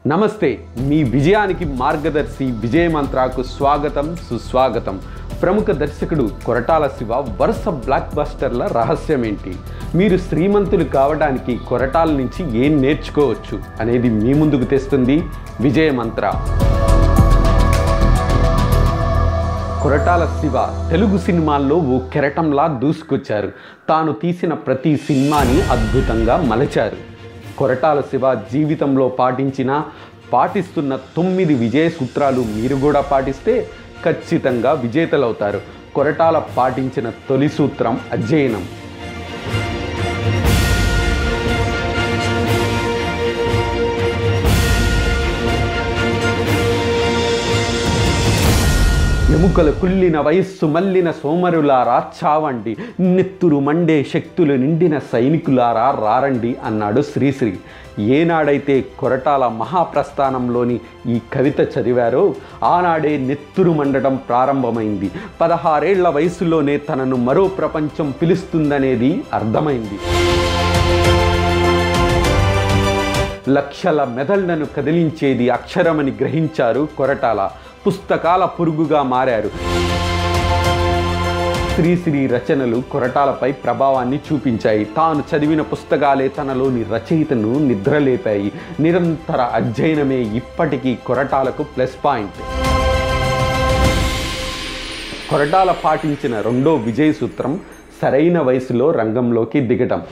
నమస్తే మీ విజయానికి మార్గదర్శి విజయ మంత్రాకు స్వాగతం సుస్వాగతం ప్రముఖ దర్శకుడు కొరటాల శివ వరుస బ్లాక్ బస్టర్ల రహస్యం ఏంటి మీరు శ్రీమంతులు కావడానికి కొరటాల నుంచి ఏం నేర్చుకోవచ్చు అనేది మీ ముందుకు తెస్తుంది విజయ మంత్ర కొరటాల శివ తెలుగు సినిమాల్లో ఓ కెరటంలా దూసుకొచ్చారు తాను తీసిన ప్రతి సినిమాని అద్భుతంగా మలచారు కొరటాల శివ జీవితంలో పాటించిన పాటిస్తున్న తొమ్మిది విజయ సూత్రాలు మీరు కూడా పాటిస్తే ఖచ్చితంగా విజేతలవుతారు కొరటాల పాటించిన తొలి సూత్రం అధ్యయనం ఎముకలు కుళ్ళిన వయస్సు మల్లిన సోమరులారా చావండి నెత్తురు మండే శక్తులు నిండిన సైనికులారా రారండి అన్నాడు శ్రీశ్రీ ఏనాడైతే కొరటాల మహాప్రస్థానంలోని ఈ కవిత చదివారో ఆనాడే నెత్తురు మండటం ప్రారంభమైంది పదహారేళ్ల వయసులోనే తనను మరో ప్రపంచం పిలుస్తుందనేది అర్థమైంది లక్షల మెదళ్లను కదిలించేది అక్షరమని గ్రహించారు కొరటాల పుస్తకాల పురుగుగా మారారు శ్రీశ్రీ రచనలు కొరటాలపై ప్రభావాన్ని చూపించాయి తాను చదివిన పుస్తకాలే తనలోని రచయితను నిద్రలేపాయి నిరంతర అధ్యయనమే ఇప్పటికీ కొరటాలకు ప్లస్ పాయింట్ కొరటాల పాటించిన రెండో విజయ సూత్రం సరైన వయసులో రంగంలోకి దిగటం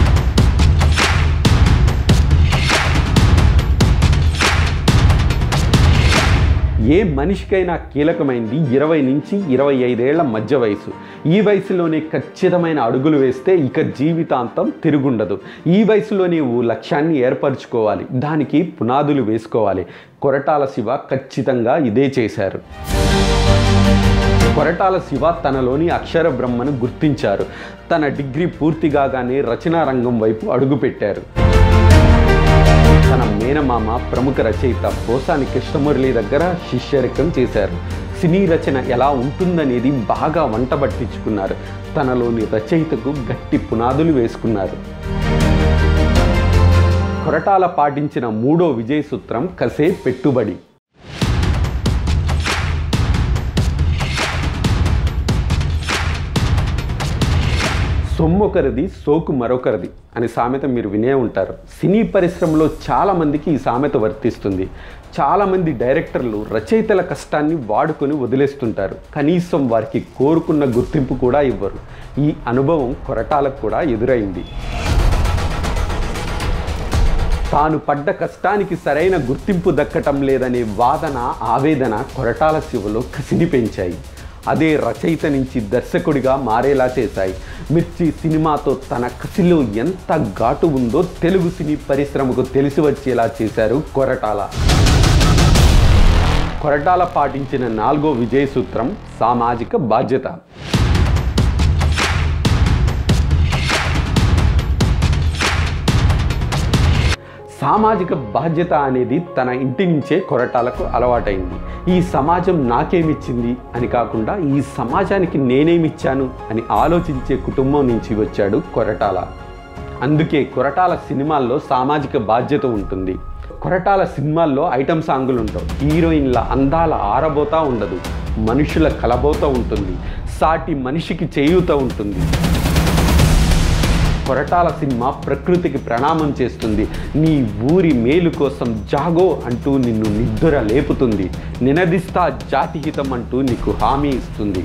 ఏ మనిషికైనా కీలకమైంది ఇరవై నుంచి ఇరవై ఐదేళ్ల మధ్య వయసు ఈ వయసులోనే ఖచ్చితమైన అడుగులు వేస్తే ఇక జీవితాంతం తిరుగుండదు ఈ వయసులోనే ఓ లక్ష్యాన్ని ఏర్పరచుకోవాలి దానికి పునాదులు వేసుకోవాలి కొరటాల శివ ఖచ్చితంగా ఇదే చేశారు కొరటాల శివ తనలోని అక్షర బ్రహ్మను గుర్తించారు తన డిగ్రీ పూర్తి కాగానే రచనా రంగం వైపు అడుగుపెట్టారు తన మేనమామ ప్రముఖ రచయిత పోసాని కృష్ణమురళి దగ్గర శిష్యరికం చేశారు సినీ రచన ఎలా ఉంటుందనేది బాగా వంట పట్టించుకున్నారు తనలోని రచయితకు గట్టి పునాదులు వేసుకున్నారు కొరటాల పాటించిన మూడో విజయ సూత్రం కసే పెట్టుబడి సొమ్మొకరిది సోకు మరొకరిది అనే సామెత మీరు వినే ఉంటారు సినీ పరిశ్రమలో చాలామందికి ఈ సామెత వర్తిస్తుంది చాలామంది డైరెక్టర్లు రచయితల కష్టాన్ని వాడుకొని వదిలేస్తుంటారు కనీసం వారికి కోరుకున్న గుర్తింపు కూడా ఇవ్వరు ఈ అనుభవం కొరటాలకు కూడా ఎదురైంది తాను పడ్డ కష్టానికి సరైన గుర్తింపు దక్కటం లేదనే వాదన ఆవేదన కొరటాల శివలో కసిని పెంచాయి అదే రచయిత నుంచి దర్శకుడిగా మారేలా చేశాయి మిర్చి సినిమాతో తన కసిలో ఎంత ఘాటు ఉందో తెలుగు సినీ పరిశ్రమకు తెలిసి వచ్చేలా చేశారు కొరటాల కొరటాల పాటించిన నాలుగో విజయ సూత్రం సామాజిక బాధ్యత సామాజిక బాధ్యత అనేది తన ఇంటి నుంచే కొరటాలకు అలవాటైంది ఈ సమాజం నాకేమిచ్చింది అని కాకుండా ఈ సమాజానికి నేనేమిచ్చాను అని ఆలోచించే కుటుంబం నుంచి వచ్చాడు కొరటాల అందుకే కొరటాల సినిమాల్లో సామాజిక బాధ్యత ఉంటుంది కొరటాల సినిమాల్లో ఐటమ్ సాంగులు ఉంటావు హీరోయిన్ల అందాల ఆరబోతా ఉండదు మనుషుల కలబోత ఉంటుంది సాటి మనిషికి చేయూత ఉంటుంది కొరటాల సినిమా ప్రకృతికి ప్రణామం చేస్తుంది నీ ఊరి మేలు కోసం జాగో అంటూ నిన్ను నిద్ర లేపుతుంది నినదిస్తా జాతిహితం అంటూ నీకు హామీ ఇస్తుంది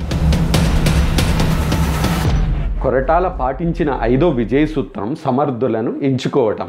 కొరటాల పాటించిన ఐదో విజయ సూత్రం సమర్థులను ఎంచుకోవటం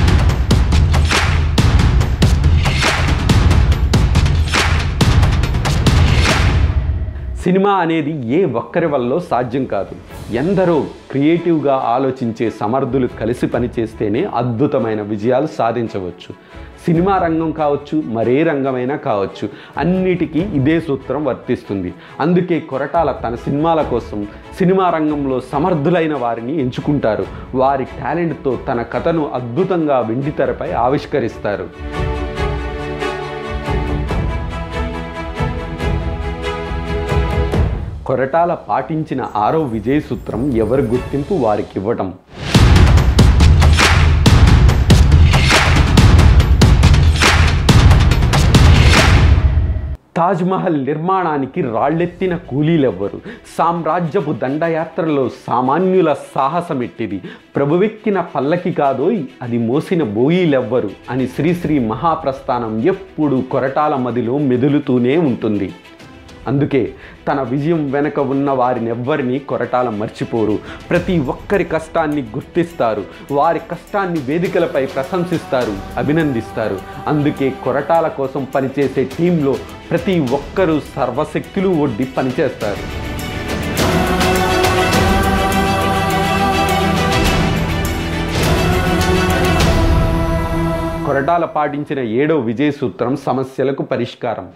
సినిమా అనేది ఏ ఒక్కరి వల్ల సాధ్యం కాదు ఎందరో క్రియేటివ్గా ఆలోచించే సమర్థులు కలిసి పనిచేస్తేనే అద్భుతమైన విజయాలు సాధించవచ్చు సినిమా రంగం కావచ్చు మరే రంగమైనా కావచ్చు అన్నిటికీ ఇదే సూత్రం వర్తిస్తుంది అందుకే కొరటాల తన సినిమాల కోసం సినిమా రంగంలో సమర్థులైన వారిని ఎంచుకుంటారు వారి టాలెంట్తో తన కథను అద్భుతంగా వెండితెరపై ఆవిష్కరిస్తారు కొరటాల పాటించిన ఆరో విజయ సూత్రం ఎవరి గుర్తింపు వారికి ఇవ్వటం తాజ్మహల్ నిర్మాణానికి రాళ్ళెత్తిన కూలీలెవ్వరు సామ్రాజ్యపు దండయాత్రలో సామాన్యుల సాహసమెట్టిది ప్రభువెక్కిన పల్లకి కాదోయ్ అది మోసిన బోయిలెవ్వరు అని శ్రీశ్రీ మహాప్రస్థానం ఎప్పుడూ కొరటాల మదిలో మెదులుతూనే ఉంటుంది అందుకే తన విజయం వెనక ఉన్న వారినెవ్వరినీ కొరటాల మర్చిపోరు ప్రతి ఒక్కరి కష్టాన్ని గుర్తిస్తారు వారి కష్టాన్ని వేదికలపై ప్రశంసిస్తారు అభినందిస్తారు అందుకే కొరటాల కోసం పనిచేసే టీంలో ప్రతి ఒక్కరూ సర్వశక్తులు ఒడ్డి పనిచేస్తారు కొరటాల పాటించిన ఏడో విజయ సూత్రం సమస్యలకు పరిష్కారం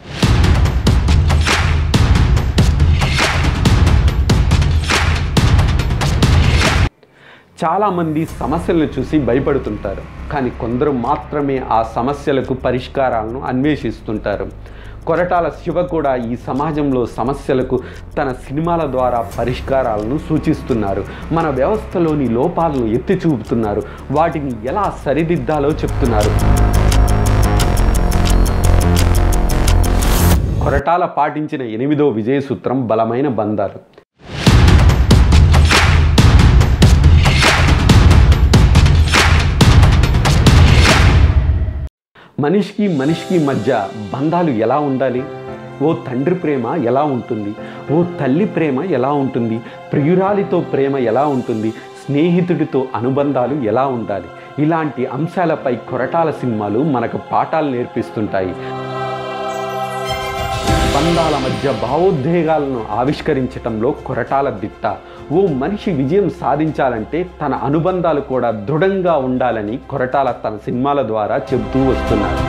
చాలామంది సమస్యలను చూసి భయపడుతుంటారు కానీ కొందరు మాత్రమే ఆ సమస్యలకు పరిష్కారాలను అన్వేషిస్తుంటారు కొరటాల శివ కూడా ఈ సమాజంలో సమస్యలకు తన సినిమాల ద్వారా పరిష్కారాలను సూచిస్తున్నారు మన వ్యవస్థలోని లోపాలను ఎత్తి చూపుతున్నారు వాటిని ఎలా సరిదిద్దాలో చెప్తున్నారు కొరటాల పాటించిన ఎనిమిదో విజయ సూత్రం బలమైన బంధాలు మనిషికి మనిషికి మధ్య బంధాలు ఎలా ఉండాలి ఓ తండ్రి ప్రేమ ఎలా ఉంటుంది ఓ తల్లి ప్రేమ ఎలా ఉంటుంది ప్రియురాలితో ప్రేమ ఎలా ఉంటుంది స్నేహితుడితో అనుబంధాలు ఎలా ఉండాలి ఇలాంటి అంశాలపై కొరటాల సినిమాలు మనకు పాఠాలు నేర్పిస్తుంటాయి బంధాల మధ్య భావోద్వేగాలను ఆవిష్కరించటంలో కొరటాల దిట్ట ఓ మనిషి విజయం సాధించాలంటే తన అనుబంధాలు కూడా దృఢంగా ఉండాలని కొరటాల తన సినిమాల ద్వారా చెబుతూ వస్తున్నారు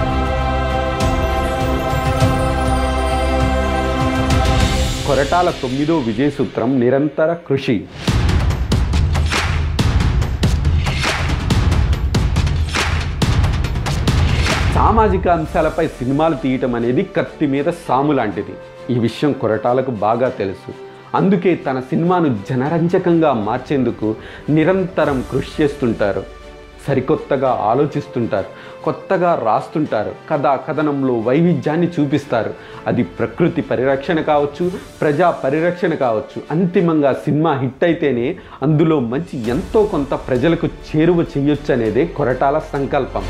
కొరటాల తొమ్మిదో విజయ సూత్రం నిరంతర కృషి సామాజిక అంశాలపై సినిమాలు తీయటం అనేది కత్తి మీద సాము లాంటిది ఈ విషయం కొరటాలకు బాగా తెలుసు అందుకే తన సినిమాను జనరంజకంగా మార్చేందుకు నిరంతరం కృషి చేస్తుంటారు సరికొత్తగా ఆలోచిస్తుంటారు కొత్తగా రాస్తుంటారు కథా కథనంలో వైవిధ్యాన్ని చూపిస్తారు అది ప్రకృతి పరిరక్షణ కావచ్చు ప్రజా పరిరక్షణ కావచ్చు అంతిమంగా సినిమా హిట్ అయితేనే అందులో మంచి ఎంతో కొంత ప్రజలకు చేరువ చేయొచ్చు అనేదే కొరటాల సంకల్పం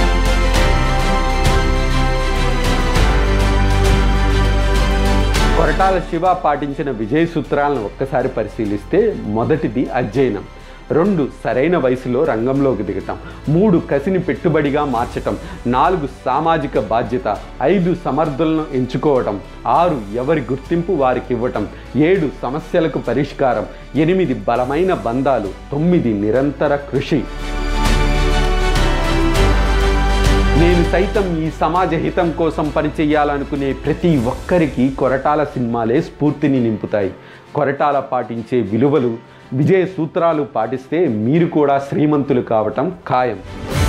కొరటాల శివ పాటించిన విజయ సూత్రాలను ఒక్కసారి పరిశీలిస్తే మొదటిది అధ్యయనం రెండు సరైన వయసులో రంగంలోకి దిగటం మూడు కసిని పెట్టుబడిగా మార్చటం నాలుగు సామాజిక బాధ్యత ఐదు సమర్థులను ఎంచుకోవటం ఆరు ఎవరి గుర్తింపు వారికి ఇవ్వటం ఏడు సమస్యలకు పరిష్కారం ఎనిమిది బలమైన బంధాలు తొమ్మిది నిరంతర కృషి నేను సైతం ఈ సమాజ హితం కోసం పనిచేయాలనుకునే ప్రతి ఒక్కరికి కొరటాల సినిమాలే స్ఫూర్తిని నింపుతాయి కొరటాల పాటించే విలువలు విజయ సూత్రాలు పాటిస్తే మీరు కూడా శ్రీమంతులు కావటం ఖాయం